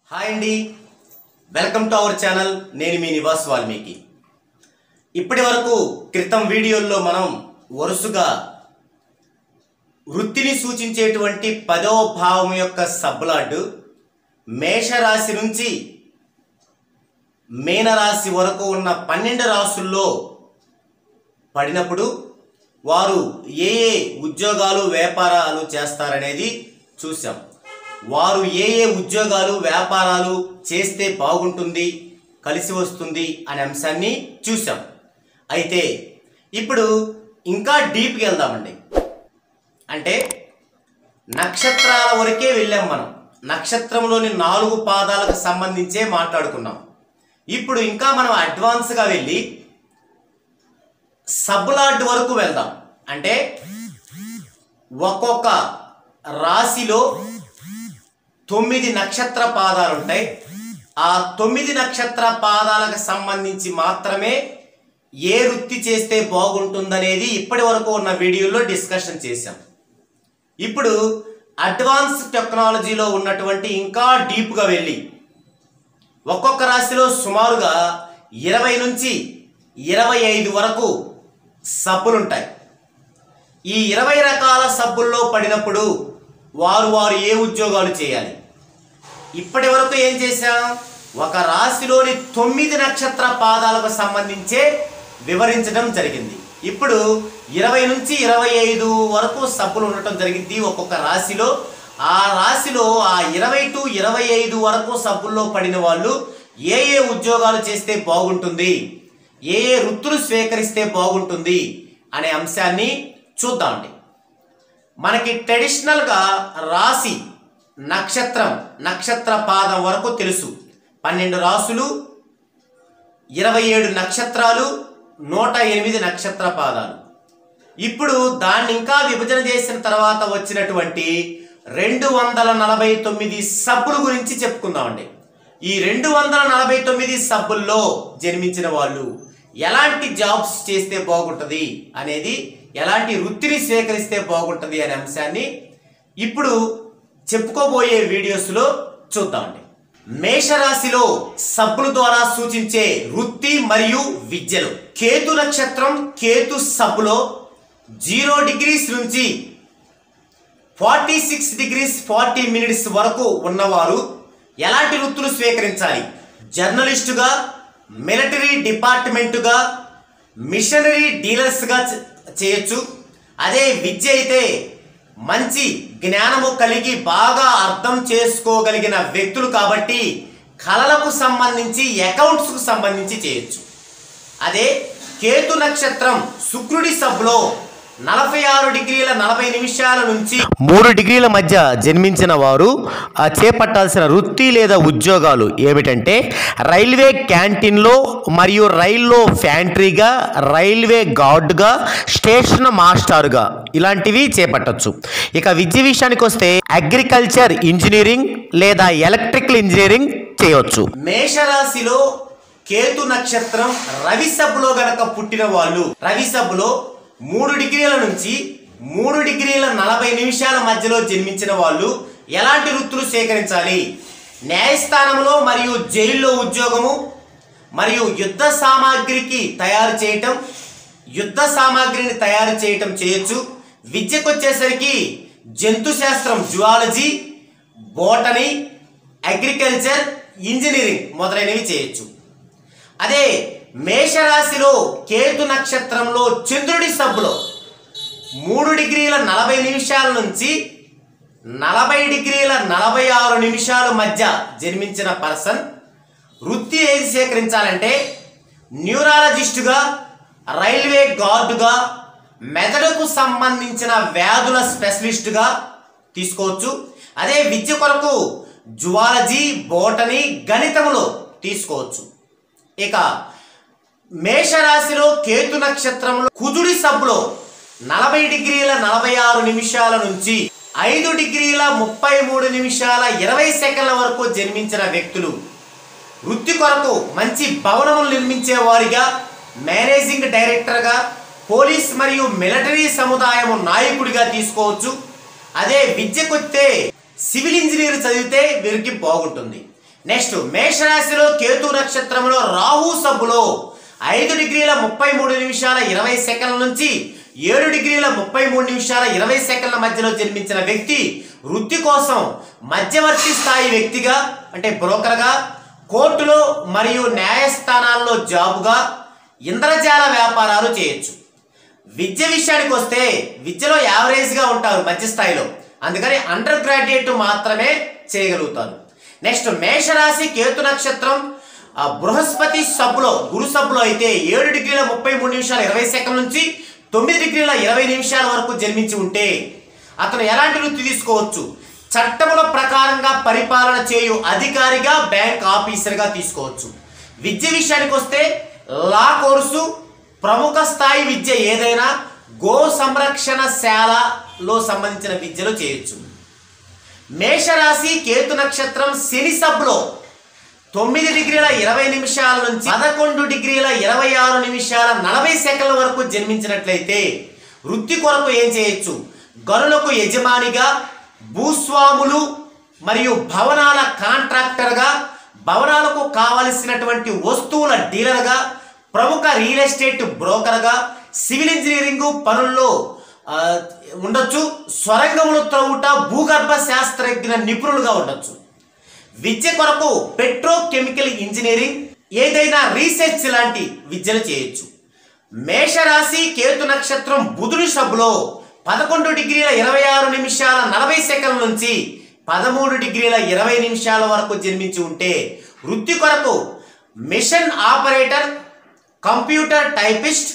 hi అండి welcome to our channel నేను మీ నివాస్ వాల్మీకి ఇప్పటి వరకు క్రితం వీడియోల్లో మనం వరుసగా వృత్తిని సూచించేటువంటి పదో భావం యొక్క సబ్లాడ్ మేషరాశి నుంచి మీనరాశి వరకు ఉన్న పన్నెండు రాసుల్లో పడినప్పుడు వారు ఏ ఏ ఉద్యోగాలు వ్యాపారాలు చేస్తారనేది చూసాం వారు ఏ ఏ ఉద్యోగాలు వ్యాపారాలు చేస్తే బాగుంటుంది కలిసి వస్తుంది అనే అంశాన్ని చూసాం అయితే ఇప్పుడు ఇంకా డీప్కి వెళ్దామండి అంటే నక్షత్రాల వరకే వెళ్ళాం మనం నక్షత్రంలోని నాలుగు పాదాలకు సంబంధించే మాట్లాడుకున్నాం ఇప్పుడు ఇంకా మనం అడ్వాన్స్గా వెళ్ళి సబ్లాడ్ వరకు వెళ్దాం అంటే ఒక్కొక్క రాశిలో తొమ్మిది నక్షత్ర పాదాలు ఉంటాయి ఆ తొమ్మిది నక్షత్ర పాదాలకు సంబంధించి మాత్రమే ఏ వృత్తి చేస్తే బాగుంటుందనేది ఇప్పటి వరకు ఉన్న వీడియోలో డిస్కషన్ చేశాం ఇప్పుడు అడ్వాన్స్ టెక్నాలజీలో ఉన్నటువంటి ఇంకా డీప్గా వెళ్ళి ఒక్కొక్క రాశిలో సుమారుగా ఇరవై నుంచి ఇరవై ఐదు వరకు సబ్బులు ఉంటాయి ఈ ఇరవై రకాల సబ్బుల్లో పడినప్పుడు వారు వారు ఏ ఉద్యోగాలు చేయాలి ఇప్పటి వరకు ఏం చేశాం ఒక రాశిలోని తొమ్మిది నక్షత్ర పాదాలకు సంబంధించే వివరించడం జరిగింది ఇప్పుడు ఇరవై నుంచి ఇరవై ఐదు వరకు సబ్బులు ఉండటం జరిగింది ఒక్కొక్క రాశిలో ఆ రాశిలో ఆ ఇరవై టు ఇరవై ఐదు వరకు సబ్బుల్లో పడిన వాళ్ళు ఏ ఏ ఉద్యోగాలు చేస్తే బాగుంటుంది ఏ ఏ వృత్తులు స్వీకరిస్తే బాగుంటుంది అనే అంశాన్ని చూద్దామండి మనకి ట్రెడిషనల్గా రాశి నక్షత్రం నక్షత్ర పాదం వరకు తెలుసు పన్నెండు రాసులు ఇరవై ఏడు నక్షత్రాలు నూట ఎనిమిది నక్షత్ర పాదాలు ఇప్పుడు దాన్ని ఇంకా విభజన చేసిన తర్వాత వచ్చినటువంటి రెండు వందల నలభై తొమ్మిది సబ్బుల గురించి చెప్పుకుందామండి ఈ రెండు వందల నలభై తొమ్మిది సబ్బుల్లో జన్మించిన వాళ్ళు ఎలాంటి జాబ్స్ చేస్తే బాగుంటుంది అనేది ఎలాంటి వృత్తిని స్వీకరిస్తే బాగుంటుంది అనే అంశాన్ని ఇప్పుడు చెప్పుకోబోయే వీడియోస్లో చూద్దామండి మేషరాశిలో సబ్బుల ద్వారా సూచించే వృత్తి మరియు విద్యలు కేతు నక్షత్రం కేతు సబ్బులో జీరో డిగ్రీస్ నుంచి forty six degrees forty minutes వరకు ఉన్నవారు ఎలాంటి వృత్తులు స్వీకరించాలి జర్నలిస్టుగా మిలిటరీ డిపార్ట్మెంటుగా మిషనరీ డీలర్స్గా చే- చేయొచ్చు అదే విద్య అయితే మంచి జ్ఞానము కలిగి బాగా అర్థం చేసుకోగలిగిన వ్యక్తులు కాబట్టి కళలకు సంబంధించి అకౌంట్స్కు సంబంధించి చేయొచ్చు అదే కేతు నక్షత్రం శుక్రుడి సబ్లో నలభై ఆరు డిగ్రీల నలభై నిమిషాల నుంచి మూడు డిగ్రీల మధ్య జన్మించిన వారు ఆ చేపట్టాల్సిన వృత్తి లేదా ఉద్యోగాలు ఏమిటంటే రైల్వే క్యాంటీన్లో మరియు రైల్లో ఫ్యాంట్రీగా రైల్వే గార్డ్గా స్టేషన్ మాస్టర్గా ఇలాంటివి చేపట్టొచ్చు ఇక విద్య విషయానికి వస్తే అగ్రికల్చర్ ఇంజనీరింగ్ లేదా ఎలక్ట్రికల్ ఇంజనీరింగ్ చేయొచ్చు మేషరాశిలో కేతు నక్షత్రం రవి సబ్బులో గనక పుట్టిన వాళ్ళు రవి సబ్బులో మూడు డిగ్రీల నుంచి మూడు డిగ్రీల నలభై నిమిషాల మధ్యలో జన్మించిన వాళ్ళు ఎలాంటి వృత్తులు సేకరించాలి న్యాయస్థానంలో మరియు జైల్లో ఉద్యోగము మరియు యుద్ధ సామాగ్రికి తయారు చేయటం యుద్ధ సామాగ్రిని తయారు చేయటం చేయొచ్చు విద్యకు వచ్చేసరికి జంతు శాస్త్రం జువాలజీ బోటనీ అగ్రికల్చర్ ఇంజనీరింగ్ మొదలైనవి చేయొచ్చు అదే మేషరాశిలో కేతు నక్షత్రంలో చంద్రుడి సబ్బులో మూడు డిగ్రీల నలభై నిమిషాల నుంచి నలభై డిగ్రీల నలభై ఆరు నిమిషాల మధ్య జన్మించిన పర్సన్ వృత్తి ఏది సేకరించాలంటే న్యూరాలజిస్టుగా రైల్వే గార్డుగా మెదడుకు సంబంధించిన వ్యాధుల స్పెషలిస్టుగా తీసుకోవచ్చు అదే విద్య కొరకు జువాలజీ బోటనీ గణితములో తీసుకోవచ్చు ఇక మేషరాశిలో కేతు నక్షత్రంలో కుజుడి సబ్బులో నలభై డిగ్రీల నలభై ఆరు నిమిషాల నుంచి ఐదు డిగ్రీల ముప్పై మూడు నిమిషాల ఇరవై సెకండ్ల వరకు జన్మించిన వ్యక్తులు వృత్తి కొరకు మంచి భవనములు నిర్మించే వారిగా మేనేజింగ్ డైరెక్టర్గా పోలీస్ మరియు మిలిటరీ సముదాయం నాయకుడిగా తీసుకోవచ్చు అదే విద్యకొస్తే సివిల్ ఇంజనీర్ చదివితే వీరికి బాగుంటుంది నెక్స్ట్ మేషరాశిలో కేతు నక్షత్రంలో రాహు సబ్బులో ఐదు డిగ్రీల ముప్పై మూడు నిమిషాల ఇరవై సెకండ్ల నుంచి ఏడు డిగ్రీల ముప్పై మూడు నిమిషాల ఇరవై సెకండ్ల మధ్యలో జన్మించిన వ్యక్తి వృత్తి కోసం మధ్యవర్తి స్థాయి వ్యక్తిగా అంటే బ్రోకర్గా కోర్టులో మరియు న్యాయస్థానాల్లో జాబుగా ఇంద్రజాల వ్యాపారాలు చేయొచ్చు విద్య విషయానికి వస్తే విద్యలో యావరేజ్గా ఉంటారు మధ్య స్థాయిలో అందుకని అండర్ గ్రాడ్యుయేట్ మాత్రమే చేయగలుగుతారు నెక్స్ట్ మేషరాశి కేతు నక్షత్రం ఆ, బృహస్పతి సబ్బులో గురు సబ్బులో అయితే ఏడు డిగ్రీల ముప్పై మూడు నిమిషాల ఇరవై సెకండ్ నుంచి తొమ్మిది డిగ్రీల ఇరవై నిమిషాల వరకు జన్మించి ఉంటే అతను ఎలాంటి వృత్తి తీసుకోవచ్చు చట్టముల ప్రకారంగా పరిపాలన చేయు అధికారిగా బ్యాంక్ ఆఫీసర్గా తీసుకోవచ్చు విద్య విషయానికి వస్తే లా కోర్సు ప్రముఖ స్థాయి విద్య ఏదైనా గో సంరక్షణశాలలో సంబంధించిన విద్యలో చేయొచ్చు మేషరాశి కేతు నక్షత్రం శని సబ్బులో తొమ్మిది డిగ్రీల ఇరవై నిమిషాల నుంచి పదకొండు డిగ్రీల ఇరవై ఆరు నిమిషాల నలభై సెకండ్ల వరకు జన్మించినట్లయితే వృత్తి కొరకు ఏం చేయొచ్చు గనులకు యజమానిగా భూస్వాములు మరియు భవనాల కాంట్రాక్టర్గా భవనాలకు కావలసినటువంటి వస్తువుల డీలర్గా ప్రముఖ రియల్ ఎస్టేట్ బ్రోకర్గా సివిల్ ఇంజనీరింగ్ పనుల్లో ఆ, ఉండొచ్చు స్వరంగములు త్రవ్వుట భూగర్భ శాస్త్రజ్ఞ నిపుణులుగా ఉండొచ్చు విద్య కొరకు పెట్రోకెమికల్ ఇంజనీరింగ్ ఏదైనా రీసెర్చ్ లాంటి విద్యలు చేయొచ్చు మేషరాశి కేతు నక్షత్రం బుధుడి సభలో పదకొండు డిగ్రీల ఇరవై ఆరు నిమిషాల నలభై సెకండ్ల నుంచి పదమూడు డిగ్రీల ఇరవై నిమిషాల వరకు జన్మించి ఉంటే వృత్తి కొరకు మిషన్ ఆపరేటర్ కంప్యూటర్ టైపిస్ట్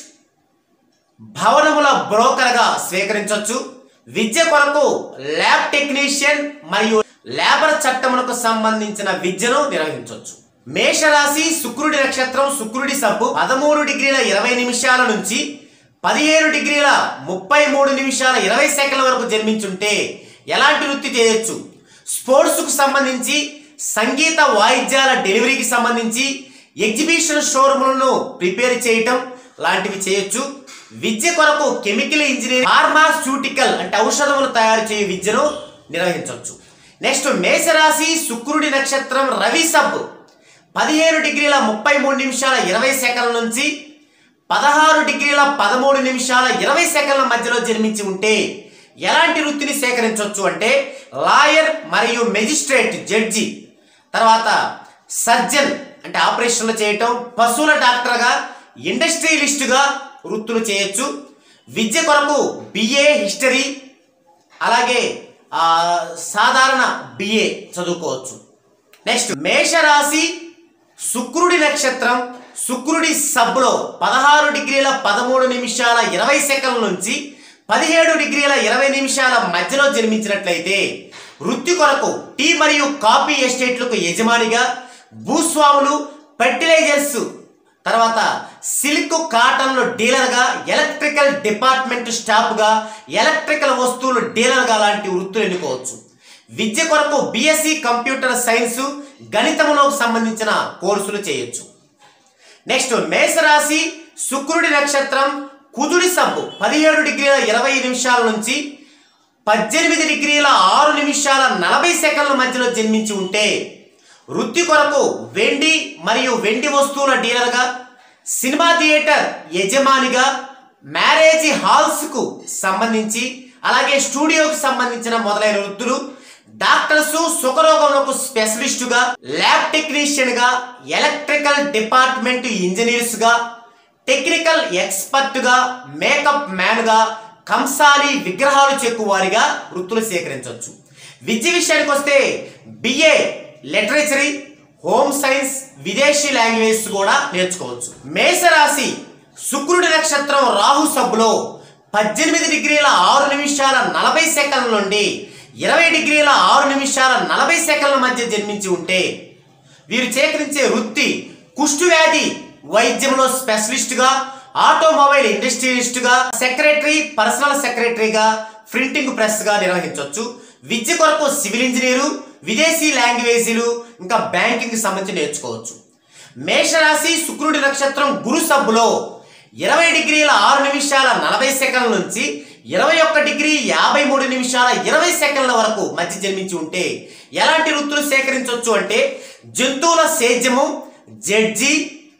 భవనముల బ్రోకర్గా స్వీకరించవచ్చు విద్య కొరకు ల్యాబ్ టెక్నీషియన్ మరియు లేబర్ చట్టములకు సంబంధించిన విద్యను నిర్వహించవచ్చు మేషరాశి శుక్రుడి నక్షత్రం శుక్రుడి సబ్బు పదమూడు డిగ్రీల ఇరవై నిమిషాల నుంచి పదిహేను డిగ్రీల ముప్పై మూడు నిమిషాల ఇరవై సెకండ్ల వరకు జన్మించుంటే ఎలాంటి వృత్తి చేయొచ్చు స్పోర్ట్స్కు సంబంధించి సంగీత వాయిద్యాల డెలివరీకి సంబంధించి ఎగ్జిబిషన్ షోరూములను ప్రిపేర్ చేయటం లాంటివి చేయొచ్చు విద్య కొరకు కెమికల్ ఇంజనీరింగ్ ఫార్మాస్యూటికల్ అంటే ఔషధములు తయారు చేయు విద్యను నిర్వహించవచ్చు నెక్స్ట్ మేషరాశి శుక్రుడి నక్షత్రం రవి సబ్ పదిహేను డిగ్రీల ముప్పై మూడు నిమిషాల ఇరవై సెకండ్ల నుంచి పదహారు డిగ్రీల పదమూడు నిమిషాల ఇరవై సెకండ్ల మధ్యలో జన్మించి ఉంటే ఎలాంటి వృత్తిని సేకరించవచ్చు అంటే లాయర్ మరియు మెజిస్ట్రేట్ జడ్జి తర్వాత సర్జన్ అంటే ఆపరేషన్లు చేయటం పశువుల డాక్టర్గా ఇండస్ట్రియలిస్టుగా వృత్తులు చేయొచ్చు విద్య కొరకు బిఏ హిస్టరీ అలాగే ఆ, సాధారణ బిఏ చదువుకోవచ్చు నెక్స్ట్ మేషరాశి శుక్రుడి నక్షత్రం శుక్రుడి సబ్బులో పదహారు డిగ్రీల పదమూడు నిమిషాల ఇరవై సెకండ్ల నుంచి పదిహేడు డిగ్రీల ఇరవై నిమిషాల మధ్యలో జన్మించినట్లయితే వృత్తి కొరకు టీ మరియు కాఫీ ఎస్టేట్లకు యజమానిగా భూస్వాములు ఫెర్టిలైజర్స్ తర్వాత సిల్క్ కాటన్లు డీలర్గా ఎలక్ట్రికల్ డిపార్ట్మెంట్ స్టాఫ్గా ఎలక్ట్రికల్ వస్తువులు డీలర్గా లాంటి వృత్తులు ఎన్నుకోవచ్చు విద్య కొరకు బీఎస్సీ కంప్యూటర్ సైన్స్ గణితములకు సంబంధించిన కోర్సులు చేయొచ్చు నెక్స్ట్ మేషరాశి శుక్రుడి నక్షత్రం కుజుడి సబ్బు పదిహేడు డిగ్రీల ఇరవై నిమిషాల నుంచి పద్దెనిమిది డిగ్రీల ఆరు నిమిషాల నలభై సెకండ్ల మధ్యలో జన్మించి ఉంటే వృత్తి కొరకు వెండి మరియు వెండి వస్తువుల డీలర్గా సినిమా థియేటర్ యజమానిగా మ్యారేజ్ హాల్స్కు సంబంధించి అలాగే స్టూడియోకి సంబంధించిన మొదలైన వృత్తులు డాక్టర్స్ సుఖరోగములకు స్పెషలిస్టుగా ల్యాబ్ టెక్నీషియన్గా ఎలక్ట్రికల్ డిపార్ట్మెంట్ ఇంజనీర్స్గా టెక్నికల్ ఎక్స్పర్ట్గా మేకప్ మ్యాన్గా కంసాలి విగ్రహాలు చెక్కువారిగా వృత్తులు సేకరించవచ్చు విద్య విషయానికి వస్తే బిఏ లిటరేచరీ హోమ్ సైన్స్ విదేశీ లాంగ్వేజ్ కూడా నేర్చుకోవచ్చు మేషరాశి శుక్రుడి నక్షత్రం రాహు సబ్బులో పద్దెనిమిది డిగ్రీల ఆరు నిమిషాల నలభై సెకండ్ల నుండి ఇరవై డిగ్రీల ఆరు నిమిషాల నలభై సెకండ్ల మధ్య జన్మించి ఉంటే వీరు చేకరించే వృత్తి కుష్టు వ్యాధి వైద్యంలో స్పెషలిస్ట్గా ఆటోమొబైల్ ఇండస్ట్రియలిస్ట్గా సెక్రటరీ పర్సనల్ సెక్రటరీగా ప్రింటింగ్ ప్రెస్గా నిర్వహించవచ్చు విద్య కొరకు సివిల్ ఇంజనీరు విదేశీ లాంగ్వేజీలు ఇంకా బ్యాంకింగ్ సంబంధించి నేర్చుకోవచ్చు మేషరాశి శుక్రుడి నక్షత్రం గురు సబ్బులో ఇరవై డిగ్రీల ఆరు నిమిషాల నలభై సెకండ్ల నుంచి ఇరవై ఒక్క డిగ్రీ యాభై మూడు నిమిషాల ఇరవై సెకండ్ల వరకు మధ్య జన్మించి ఉంటే ఎలాంటి వృత్తులు సేకరించవచ్చు అంటే జంతువుల సేద్యము జడ్జి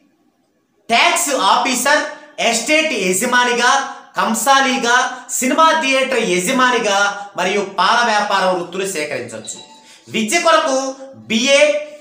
ట్యాక్స్ ఆఫీసర్ ఎస్టేట్ యజమానిగా కంసాలిగా సినిమా థియేటర్ యజమానిగా మరియు పాల వ్యాపార వృత్తులు సేకరించవచ్చు విద్య కొరకు బిఏ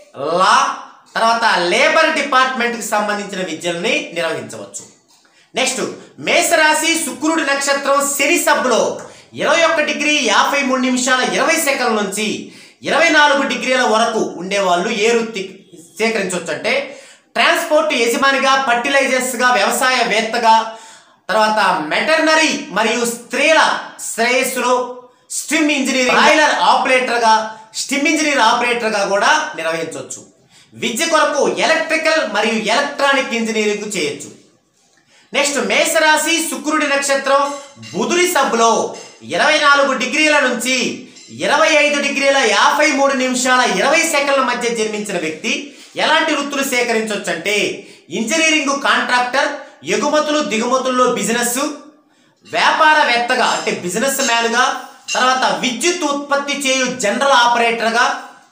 లా తర్వాత లేబర్ డిపార్ట్మెంట్కి సంబంధించిన విద్యల్ని నిర్వహించవచ్చు నెక్స్ట్ మేషరాశి శుక్రుడి నక్షత్రం శని సబ్బులో ఇరవై ఒక్క డిగ్రీ యాభై మూడు నిమిషాల ఇరవై సెకండ్ల నుంచి ఇరవై నాలుగు డిగ్రీల వరకు ఉండేవాళ్ళు ఏ వృత్తి సేకరించవచ్చు అంటే ట్రాన్స్పోర్ట్ యజమానిగా ఫర్టిలైజర్స్గా వ్యవసాయవేత్తగా తర్వాత మెటర్నరీ మరియు స్త్రీల శ్రేయస్సులో స్టిమ్ ఇంజనీరింగ్ బాయిలర్ ఆపరేటర్గా స్టిమ్ ఇంజనీర్ ఆపరేటర్గా కూడా నిర్వహించవచ్చు విద్య కొరకు ఎలక్ట్రికల్ మరియు ఎలక్ట్రానిక్ ఇంజనీరింగ్ చేయొచ్చు నెక్స్ట్ మేషరాశి శుక్రుడి నక్షత్రం బుధుడి సబ్బులో ఇరవై నాలుగు డిగ్రీల నుంచి ఇరవై ఐదు డిగ్రీల యాభై మూడు నిమిషాల ఇరవై సెకండ్ల మధ్య జన్మించిన వ్యక్తి ఎలాంటి వృత్తులు సేకరించవచ్చు అంటే ఇంజనీరింగ్ కాంట్రాక్టర్ ఎగుమతులు దిగుమతుల్లో బిజినెస్ వ్యాపారవేత్తగా అంటే బిజినెస్ మ్యాన్గా తర్వాత విద్యుత్ ఉత్పత్తి చేయు జనరల్ ఆపరేటర్గా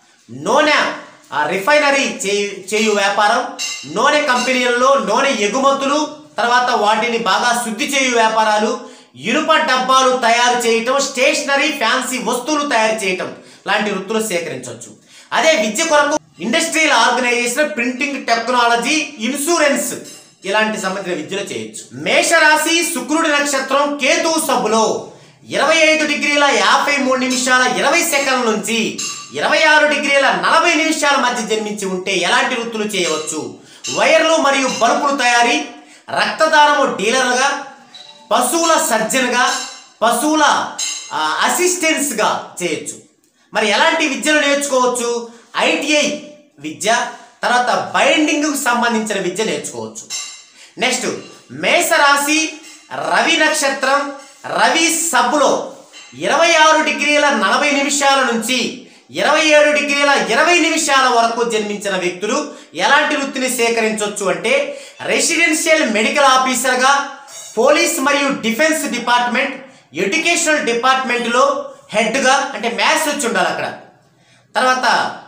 నూనె ఆ రిఫైనరీ చేయు చేయు వ్యాపారం నూనె కంపెనీలలో నూనె ఎగుమతులు తర్వాత వాటిని బాగా శుద్ధి చేయు వ్యాపారాలు ఇనుప డబ్బాలు తయారు చేయటం స్టేషనరీ ఫ్యాన్సీ వస్తువులు తయారు చేయటం లాంటి వృత్తులు సేకరించవచ్చు అదే విద్య కొరకు industrial organisation printing technology insurance ఇలాంటి సంబంధించిన విద్యలు చేయొచ్చు మేషరాశి శుక్రుడి నక్షత్రం కేతు సబ్బులో ఇరవై ఐదు డిగ్రీల యాభై మూడు నిమిషాల ఇరవై సెకండ్ల నుంచి ఇరవై ఆరు డిగ్రీల నలభై నిమిషాల మధ్య జన్మించి ఉంటే ఎలాంటి వృత్తులు చేయవచ్చు వైర్లు మరియు బల్బులు తయారీ రక్తదానము డీలర్గా పశువుల సర్జన్గా పశువుల ఆ, అసిస్టెంట్స్గా చేయొచ్చు మరి ఎలాంటి విద్యలు నేర్చుకోవచ్చు ఐటీఐ విద్య తర్వాత బైండింగ్కు సంబంధించిన విద్య నేర్చుకోవచ్చు నెక్స్ట్ మేషరాశి రవి నక్షత్రం రవి సబ్బులో ఇరవై ఆరు డిగ్రీల నలభై నిమిషాల నుంచి ఇరవై ఏడు డిగ్రీల ఇరవై నిమిషాల వరకు జన్మించిన వ్యక్తులు ఎలాంటి వృత్తిని సేకరించవచ్చు అంటే రెసిడెన్షియల్ మెడికల్ ఆఫీసర్గా పోలీస్ మరియు డిఫెన్స్ డిపార్ట్మెంట్ ఎడ్యుకేషనల్ డిపార్ట్మెంట్లో హెడ్గా అంటే మ్యాథ్స్ వచ్చి ఉండాలి అక్కడ తర్వాత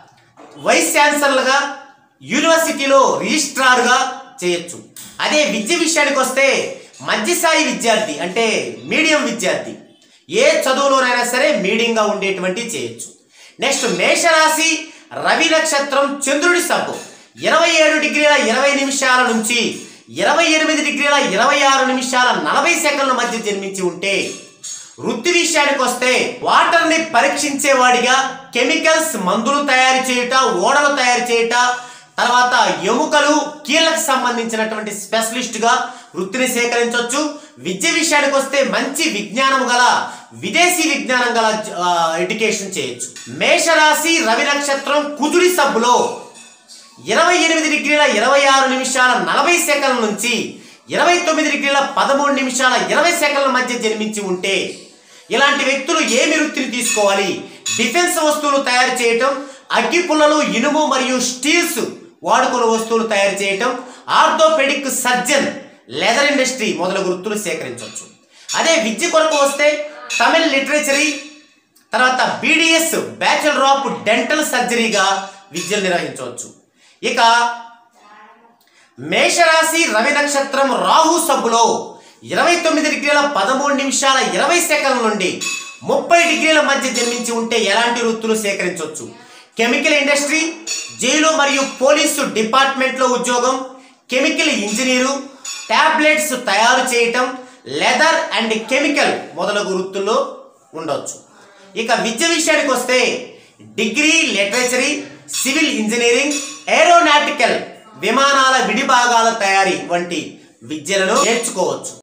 వైస్ ఛాన్సలర్గా యూనివర్సిటీలో రిజిస్ట్రార్గా చేయొచ్చు అదే విద్య విషయానికి వస్తే మధ్యస్థాయి విద్యార్థి అంటే మీడియం విద్యార్థి ఏ చదువులోనైనా సరే మీడియంగా ఉండేటువంటి చేయొచ్చు నెక్స్ట్ మేషరాశి రవి నక్షత్రం చంద్రుడి సబ్బు ఇరవై ఏడు డిగ్రీల ఇరవై నిమిషాల నుంచి ఇరవై ఎనిమిది డిగ్రీల ఇరవై ఆరు నిమిషాల నలభై సెకండ్ల మధ్య జన్మించి ఉంటే వృత్తి విషయానికి వస్తే వాటర్ ని పరీక్షించేవాడిగా కెమికల్స్ మందులు తయారు చేయుట ఓడలు తయారు చేయుట తర్వాత ఎముకలు కీళ్ళకు సంబంధించినటువంటి స్పెషలిస్ట్ గా వృత్తిని సేకరించవచ్చు విద్య విషయానికి వస్తే మంచి విజ్ఞానం గల విదేశీ విజ్ఞానం గల ఆ, ఎడ్యుకేషన్ చేయొచ్చు మేషరాశి రవి నక్షత్రం కుజుడి సబ్బులో ఇరవై ఎనిమిది డిగ్రీల ఇరవై ఆరు నిమిషాల నలభై సెకండ్ల నుంచి ఇరవై తొమ్మిది డిగ్రీల పదమూడు నిమిషాల ఇరవై సెకండ్ల మధ్య జన్మించి ఉంటే ఇలాంటి వ్యక్తులు ఏమి వృత్తిని తీసుకోవాలి డిఫెన్స్ వస్తువులు తయారు చేయటం అగ్గి పుల్లలు ఇనుము మరియు స్టీల్స్ వాడుకున్న వస్తువులు తయారు చేయటం ఆర్థోపెడిక్ సర్జన్ లెదర్ ఇండస్ట్రీ మొదలగు వృత్తులు సేకరించవచ్చు అదే విద్య కొరకు వస్తే తమిళ్ లిటరేచరీ తర్వాత బీడిఎస్ బ్యాచులర్ ఆఫ్ డెంటల్ సర్జరీగా విద్యలు నిర్వహించవచ్చు ఇక మేషరాశి రవి నక్షత్రం రాహు సబ్బులో ఇరవై తొమ్మిది డిగ్రీల పదమూడు నిమిషాల ఇరవై సెకండ్ల నుండి ముప్పై డిగ్రీల మధ్య జన్మించి ఉంటే ఎలాంటి వృత్తులు సేకరించవచ్చు కెమికల్ ఇండస్ట్రీ జైలు మరియు పోలీసు డిపార్ట్మెంట్లో ఉద్యోగం కెమికల్ ఇంజనీరు టాబ్లెట్స్ తయారు చేయటం లెదర్ అండ్ కెమికల్ మొదలగు వృత్తుల్లో ఉండొచ్చు ఇక విద్య విషయానికి వస్తే degree literature civil engineering aeronautical విమానాల విడిభాగాల తయారీ వంటి విద్యలను నేర్చుకోవచ్చు